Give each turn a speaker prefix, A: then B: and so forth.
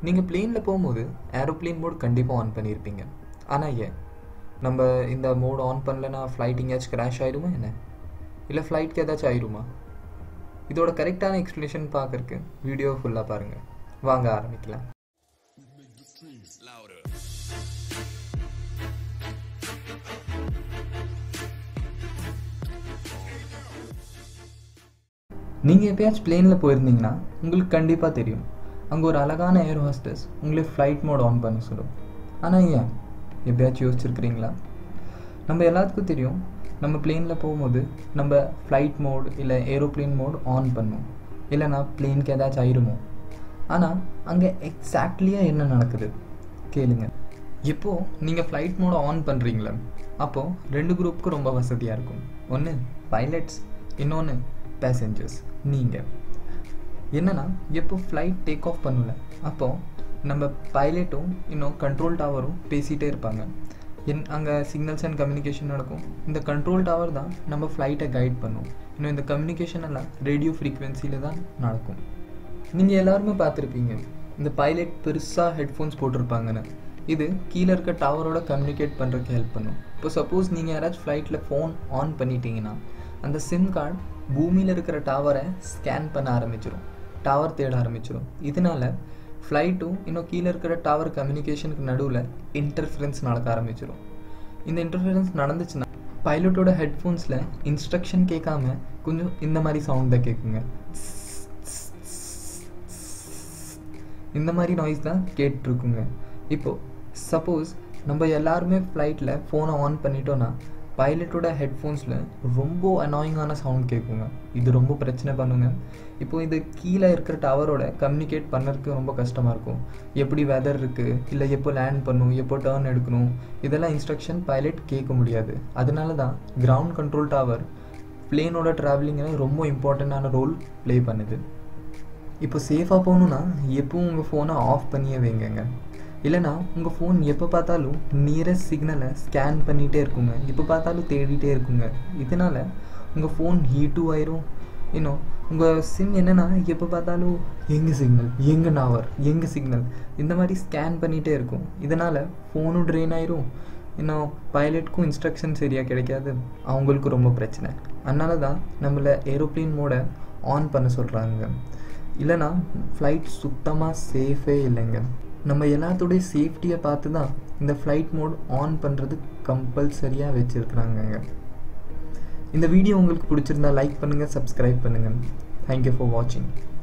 A: நீங்கள் பிளேனில் போகும்போது ஏரோப்ளேன் மோட் கண்டிப்பாக ஆன் பண்ணியிருப்பீங்க ஆனால் ஏன் நம்ம இந்த மோட் ஆன் பண்ணலன்னா ஃப்ளைட் எங்கேயாச்சும் கிராஷ் ஆயிடுமா என்ன இல்லை ஃப்ளைட்க்கு ஏதாச்சும் ஆயிடுமா இதோட கரெக்டான எக்ஸ்ப்ளனேஷன் பார்க்கறக்கு வீடியோ ஃபுல்லாக பாருங்கள் வாங்க ஆரம்பிக்கலாம் நீங்கள் எப்பயாச்சும் பிளேனில் போயிருந்தீங்கன்னா உங்களுக்கு கண்டிப்பாக தெரியும் அங்கே ஒரு அழகான ஏர் ஹாஸ்டஸ் உங்களே ஃப்ளைட் மோட் ஆன் பண்ண சொல்லும் ஆனால் ஏன் எப்பயாச்சும் யோசிச்சிருக்கிறீங்களா நம்ம எல்லாத்துக்கும் தெரியும் நம்ம பிளேனில் போகும்போது நம்ம ஃப்ளைட் மோட் இல்லை ஏரோப்ளேன் மோட் ஆன் பண்ணும் இல்லைனா பிளேனுக்கு ஏதாச்சும் ஆயிருமோ ஆனால் அங்கே எக்ஸாக்ட்லியாக என்ன நடக்குது கேளுங்க இப்போது நீங்கள் ஃப்ளைட் மோட ஆன் பண்ணுறீங்களே அப்போது ரெண்டு குரூப்புக்கு ரொம்ப வசதியாக இருக்கும் ஒன்று பைலட்ஸ் இன்னொன்று பேசஞ்சர்ஸ் நீங்கள் என்னன்னா எப்போ ஃப்ளைட் டேக் ஆஃப் பண்ணல அப்போது நம்ம பைலட்டும் இன்னும் கண்ட்ரோல் டவரும் பேசிகிட்டே இருப்பாங்க என் அங்கே சிக்னல்ஸ் அண்ட் கம்யூனிகேஷன் நடக்கும் இந்த கண்ட்ரோல் டவர் தான் நம்ம ஃப்ளைட்டை கைட் பண்ணும் இன்னும் இந்த கம்யூனிகேஷன் எல்லாம் ரேடியோ ஃப்ரீக்வன்சியில் தான் நடக்கும் நீங்கள் எல்லாருமே பார்த்துருப்பீங்க இந்த பைலட் பெருசாக ஹெட்ஃபோன்ஸ் போட்டிருப்பாங்கன்னு இது கீழே இருக்க டவரோட கம்யூனிகேட் பண்ணுறதுக்கு ஹெல்ப் பண்ணும் இப்போ சப்போஸ் நீங்கள் யாராச்சும் ஃப்ளைட்டில் ஃபோன் ஆன் பண்ணிட்டீங்கன்னா அந்த சிம் கார்டு பூமியில் இருக்கிற டவரை ஸ்கேன் பண்ண ஆரம்பிச்சிடும் டவர் தேட ஆரம்பிச்சிடும் இதனால ஃப்ளைட்டும் இன்னும் கீழே இருக்கிற டவர் கம்யூனிகேஷனுக்கு நடுவில் இன்டர்ஃபரன்ஸ் நடக்க ஆரம்பிச்சிடும் இந்த இன்டர்ஃபரன்ஸ் நடந்துச்சுன்னா பைலட்டோட ஹெட்ஃபோன்ஸில் இன்ஸ்ட்ரக்ஷன் கேட்காம கொஞ்சம் இந்த மாதிரி சவுண்ட் தான் கேட்குங்க இந்த மாதிரி நாய்ஸ் தான் கேட்டுருக்குங்க இப்போது சப்போஸ் நம்ம எல்லாருமே ஃப்ளைட்டில் ஃபோனை ஆன் பண்ணிட்டோன்னா பைலட்டோட ஹெட்ஃபோன்ஸில் ரொம்ப அனாயிங்கான சவுண்ட் கேட்குங்க இது ரொம்ப பிரச்சனை பண்ணுங்க இப்போ இது கீழே இருக்கிற டவரோட கம்யூனிகேட் பண்ணுறதுக்கு ரொம்ப கஷ்டமாக இருக்கும் எப்படி வெதர் இருக்குது இல்லை எப்போ லேண்ட் பண்ணும் எப்போ டேர்ன் எடுக்கணும் இதெல்லாம் இன்ஸ்ட்ரக்ஷன் பைலட் கேட்க முடியாது அதனால தான் கிரவுண்ட் கண்ட்ரோல் டவர் பிளேனோட ட்ராவலிங்கில் ரொம்ப இம்பார்ட்டண்ட்டான ரோல் ப்ளே பண்ணுது இப்போ சேஃபாக போகணுன்னா எப்பவும் உங்கள் ஃபோனை ஆஃப் பண்ணியே வைங்கங்க இல்லைனா உங்கள் ஃபோன் எப்போ பார்த்தாலும் நியரஸ்ட் சிக்னலை ஸ்கேன் பண்ணிகிட்டே இருக்குங்க எப்போ பார்த்தாலும் தேடிட்டே இருக்குங்க இதனால் உங்கள் ஃபோன் ஹீட்டும் ஆயிரும் இன்னும் உங்கள் சிம் என்னென்னா எப்போ பார்த்தாலும் எங்கே சிக்னல் எங்கே டவர் எங்கே சிக்னல் இந்த மாதிரி ஸ்கேன் பண்ணிகிட்டே இருக்கும் இதனால் ஃபோனும் ட்ரெயின் ஆயிரும் இன்னும் பைலட்க்கும் இன்ஸ்ட்ரக்ஷன் சரியாக கிடைக்காது அவங்களுக்கு ரொம்ப பிரச்சனை அதனால தான் நம்மளை ஏரோப்ளேன் மோடை ஆன் பண்ண சொல்கிறாங்க இல்லைனா ஃப்ளைட் சுத்தமாக சேஃபே இல்லைங்க நம்ம எல்லாத்தோடைய சேஃப்டியை பார்த்து தான் இந்த ஃப்ளைட் மோட் ஆன் பண்ணுறது கம்பல்சரியாக வச்சுருக்குறாங்கங்க இந்த வீடியோ உங்களுக்கு பிடிச்சிருந்தா லைக் பண்ணுங்கள் சப்ஸ்கிரைப் பண்ணுங்கள் தேங்க்யூ ஃபார் வாட்சிங்